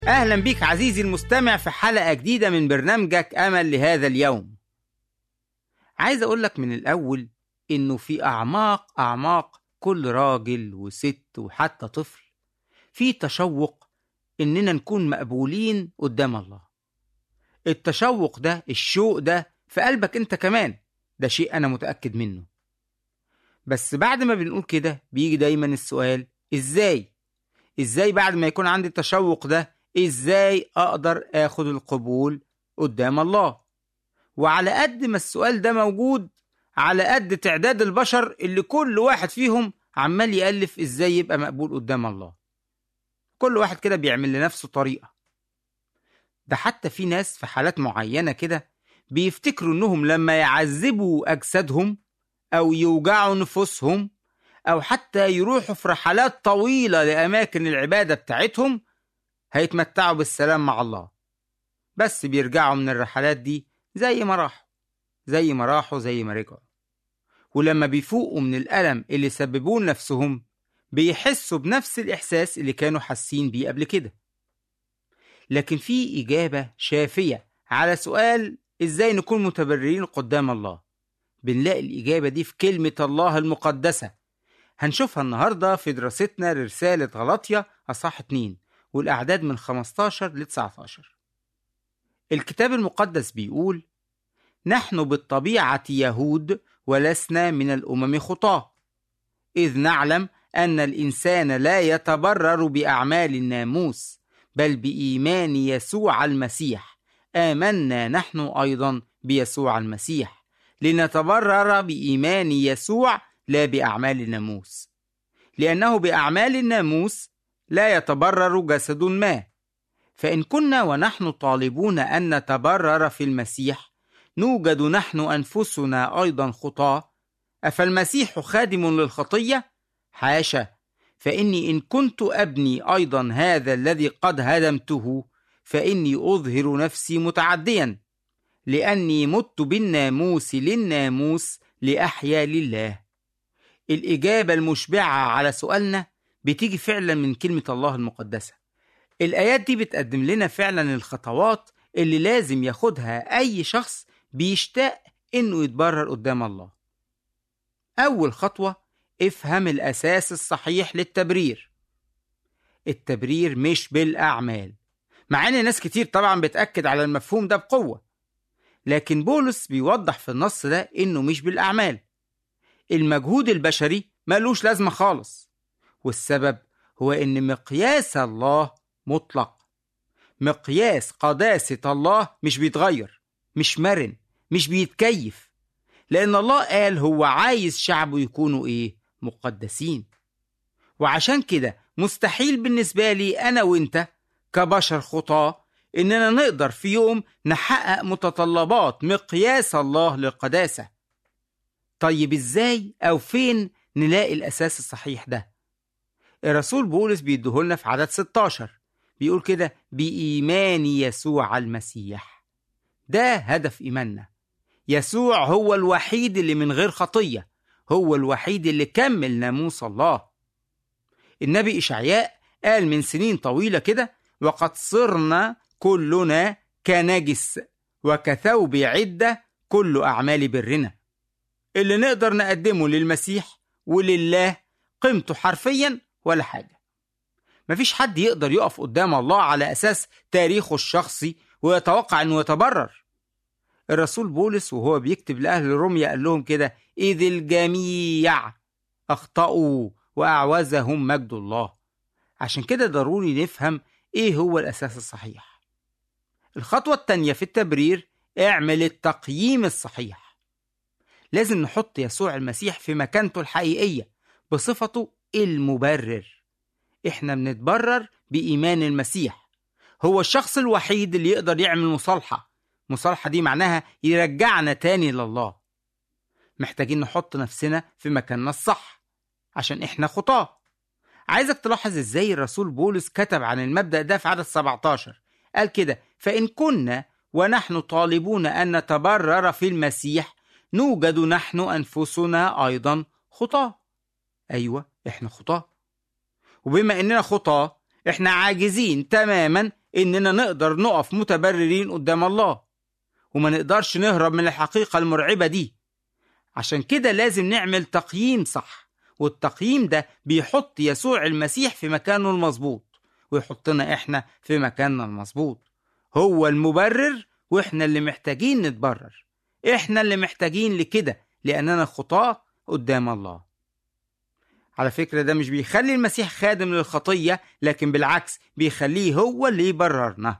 أهلا بيك عزيزي المستمع في حلقة جديدة من برنامجك أمل لهذا اليوم عايز أقول لك من الأول إنه في أعماق أعماق كل راجل وست وحتى طفل في تشوق إننا نكون مقبولين قدام الله التشوق ده الشوق ده في قلبك أنت كمان ده شيء أنا متأكد منه بس بعد ما بنقول كده بيجي دايما السؤال إزاي؟ إزاي بعد ما يكون عندي التشوق ده إزاي أقدر آخد القبول قدام الله؟ وعلى قد ما السؤال ده موجود على قد تعداد البشر اللي كل واحد فيهم عمال يألف إزاي يبقى مقبول قدام الله كل واحد كده بيعمل لنفسه طريقة ده حتى في ناس في حالات معينة كده بيفتكروا إنهم لما يعذبوا أجسادهم أو يوجعوا نفوسهم أو حتى يروحوا في رحلات طويلة لأماكن العبادة بتاعتهم هيتمتعوا بالسلام مع الله بس بيرجعوا من الرحلات دي زي ما راحوا زي ما راحوا زي ما رجعوا ولما بيفوقوا من الألم اللي سببوه لنفسهم بيحسوا بنفس الإحساس اللي كانوا حاسين بيه قبل كده لكن في إجابة شافية على سؤال إزاي نكون متبررين قدام الله بنلاقي الإجابة دي في كلمة الله المقدسة هنشوفها النهاردة في دراستنا لرسالة غلطية أصح 2 والأعداد من 15 ل 19 الكتاب المقدس بيقول نحن بالطبيعة يهود ولسنا من الأمم خطاة إذ نعلم أن الإنسان لا يتبرر بأعمال الناموس بل بإيمان يسوع المسيح آمنا نحن أيضا بيسوع المسيح لنتبرر بإيمان يسوع لا بأعمال الناموس لأنه بأعمال الناموس لا يتبرر جسد ما فإن كنا ونحن طالبون أن نتبرر في المسيح نوجد نحن أنفسنا أيضا خطاة أفالمسيح خادم للخطية؟ حاشا فإني إن كنت أبني أيضا هذا الذي قد هدمته فإني أظهر نفسي متعديا لأني مت بالناموس للناموس لأحيا لله الإجابة المشبعة على سؤالنا بتيجي فعلا من كلمة الله المقدسة الآيات دي بتقدم لنا فعلا الخطوات اللي لازم ياخدها أي شخص بيشتاق إنه يتبرر قدام الله أول خطوة افهم الأساس الصحيح للتبرير التبرير مش بالأعمال مع إن ناس كتير طبعا بتأكد على المفهوم ده بقوة لكن بولس بيوضح في النص ده إنه مش بالأعمال المجهود البشري ملوش لازمة خالص والسبب هو إن مقياس الله مطلق مقياس قداسة الله مش بيتغير مش مرن مش بيتكيف لأن الله قال هو عايز شعبه يكونوا إيه مقدسين وعشان كده مستحيل بالنسبة لي أنا وإنت كبشر خطاة إننا نقدر في يوم نحقق متطلبات مقياس الله للقداسة طيب إزاي أو فين نلاقي الأساس الصحيح ده الرسول بولس بيديهولنا في عدد 16 بيقول كده بإيمان يسوع المسيح ده هدف إيماننا يسوع هو الوحيد اللي من غير خطية هو الوحيد اللي كمل ناموس الله النبي إشعياء قال من سنين طويلة كده وقد صرنا كلنا كنجس وكثوب عدة كل أعمال برنا اللي نقدر نقدمه للمسيح ولله قيمته حرفيا ولا حاجة مفيش حد يقدر يقف قدام الله على أساس تاريخه الشخصي ويتوقع أنه يتبرر الرسول بولس وهو بيكتب لأهل روميا قال لهم كده إذ الجميع أخطأوا وأعوزهم مجد الله عشان كده ضروري نفهم إيه هو الأساس الصحيح الخطوة التانية في التبرير اعمل التقييم الصحيح لازم نحط يسوع المسيح في مكانته الحقيقية بصفته المبرر احنا بنتبرر بإيمان المسيح هو الشخص الوحيد اللي يقدر يعمل مصالحة مصالحة دي معناها يرجعنا تاني لله محتاجين نحط نفسنا في مكاننا الصح عشان احنا خطاه عايزك تلاحظ ازاي الرسول بولس كتب عن المبدأ ده في عدد 17 قال كده فإن كنا ونحن طالبون أن نتبرر في المسيح نوجد نحن أنفسنا أيضا خطاه أيوة إحنا خطاه وبما إننا خطاه إحنا عاجزين تماما إننا نقدر نقف متبررين قدام الله وما نقدرش نهرب من الحقيقة المرعبة دي عشان كده لازم نعمل تقييم صح والتقييم ده بيحط يسوع المسيح في مكانه المظبوط ويحطنا احنا في مكاننا المظبوط هو المبرر واحنا اللي محتاجين نتبرر احنا اللي محتاجين لكده لاننا خطاة قدام الله على فكرة ده مش بيخلي المسيح خادم للخطية لكن بالعكس بيخليه هو اللي يبررنا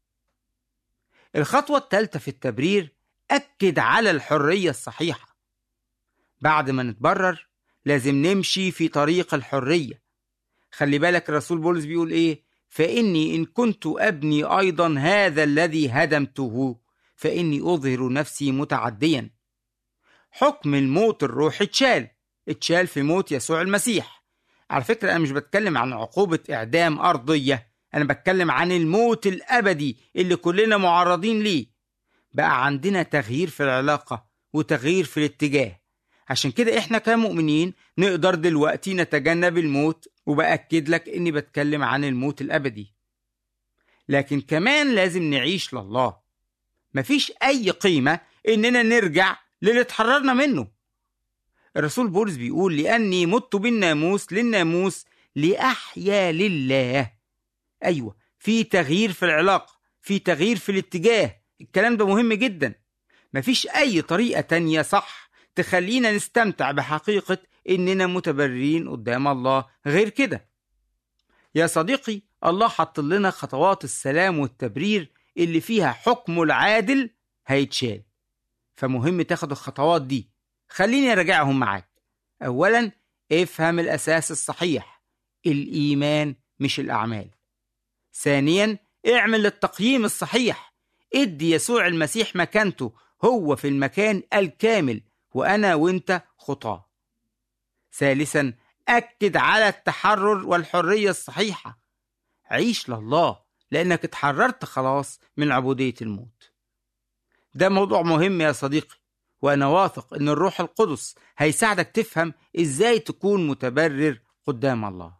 الخطوة الثالثة في التبرير أكد على الحرية الصحيحة بعد ما نتبرر لازم نمشي في طريق الحرية خلي بالك الرسول بولس بيقول إيه فإني إن كنت أبني أيضا هذا الذي هدمته فإني أظهر نفسي متعديا حكم الموت الروحي اتشال اتشال في موت يسوع المسيح على فكرة أنا مش بتكلم عن عقوبة إعدام أرضية أنا بتكلم عن الموت الأبدي اللي كلنا معرضين ليه بقى عندنا تغيير في العلاقة وتغيير في الاتجاه عشان كده إحنا كمؤمنين نقدر دلوقتي نتجنب الموت وبأكد لك إني بتكلم عن الموت الأبدي لكن كمان لازم نعيش لله مفيش أي قيمة إننا نرجع للي اتحررنا منه الرسول بولس بيقول لأني مت بالناموس للناموس لأحيا لله أيوة في تغيير في العلاقة في تغيير في الاتجاه الكلام ده مهم جدا مفيش أي طريقة تانية صح تخلينا نستمتع بحقيقة إننا متبررين قدام الله غير كده يا صديقي الله حط لنا خطوات السلام والتبرير اللي فيها حكمه العادل هيتشال فمهم تاخد الخطوات دي خليني أراجعهم معاك أولا افهم الأساس الصحيح الإيمان مش الأعمال ثانيا اعمل التقييم الصحيح ادي يسوع المسيح مكانته هو في المكان الكامل وأنا وانت خطاه ثالثا أكد على التحرر والحرية الصحيحة عيش لله لأنك اتحررت خلاص من عبودية الموت ده موضوع مهم يا صديقي وأنا واثق إن الروح القدس هيساعدك تفهم إزاي تكون متبرر قدام الله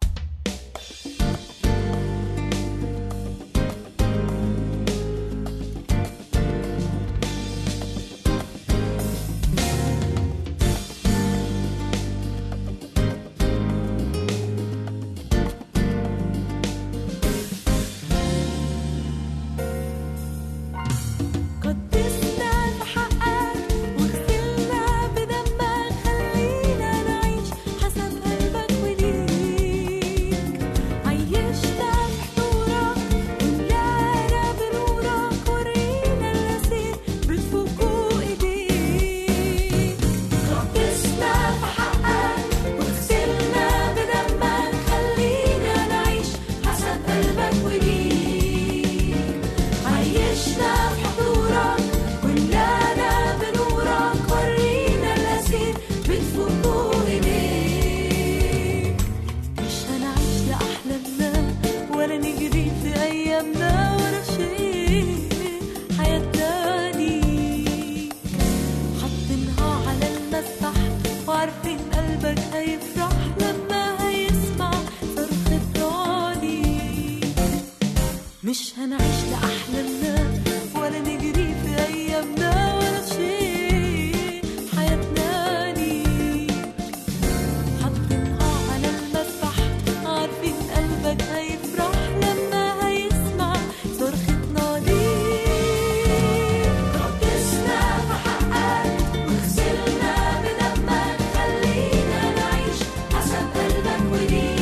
قدسنا في حقك واغسلنا بدمك خلينا نعيش حسب قلبك وليك عيشنا في حضورك وملانا بنورك ورينا الأسير بتفوق ايديك قدسنا في حقك واغسلنا بدمك خلينا نعيش حسب قلبك وليك عيشنا في حضورك وملانا بنورك ورينا الأسير بتفوق ايديك مش هنعيش لأحلامنا ولا نجري في أيامنا ولا شيء حياتنا ليك حاطينها على المسبح وعارفين قلبك هيفرح لما هيسمع صرختنا ليك مش هنعيش لأحلامنا ولا نجري في أيامنا ولا شيء حياتنا ليك حاطينها على المسبح عارفين قلبك هيفرح لما هيسمع صرختنا ليك قدسنا في حقك واغسلنا بدمك خلينا نعيش حسب قلبك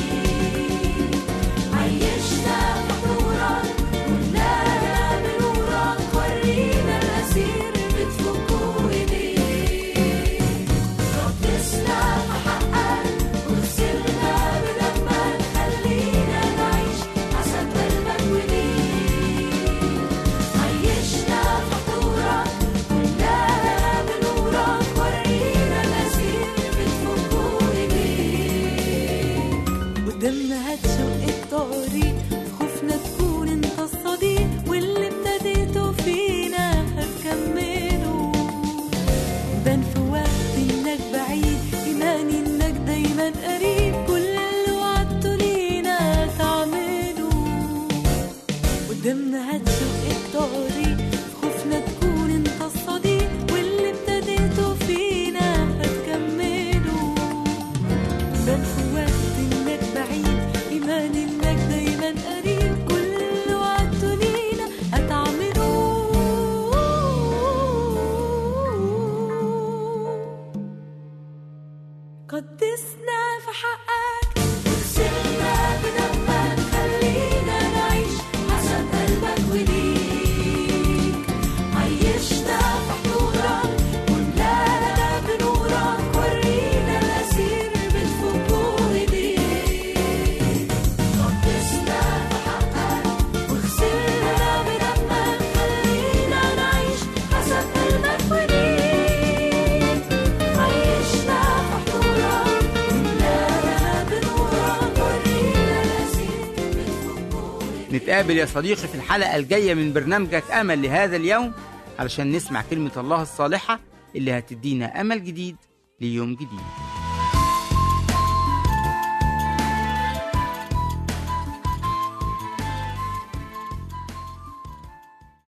وليك عيشنا في حضورك وملانا بنورك ما هتشوقك تقعدي في خوفنا تكون انت الصديق واللي ابتديته فينا هتكمله بان في وقت انك بعيد ايمان انك دايما قريب كل اللي وعدته لينا هتعمله قدسنا في حقك وغسلنا بدمك خلينا نعيش حسب قلبك وليك عيشنا في حضورك وملانا بنورك ورينا الأسير بتفكوا ايديك قدسنا في حقك وغسلنا بدمك خلينا نعيش حسب قلبك وليك عيشنا في حضورك وملانا بنورك ورينا الأسير بتفكوا نتقابل يا صديقي في الحلقة الجاية من برنامجك أمل لهذا اليوم علشان نسمع كلمة الله الصالحة اللي هتدينا أمل جديد ليوم جديد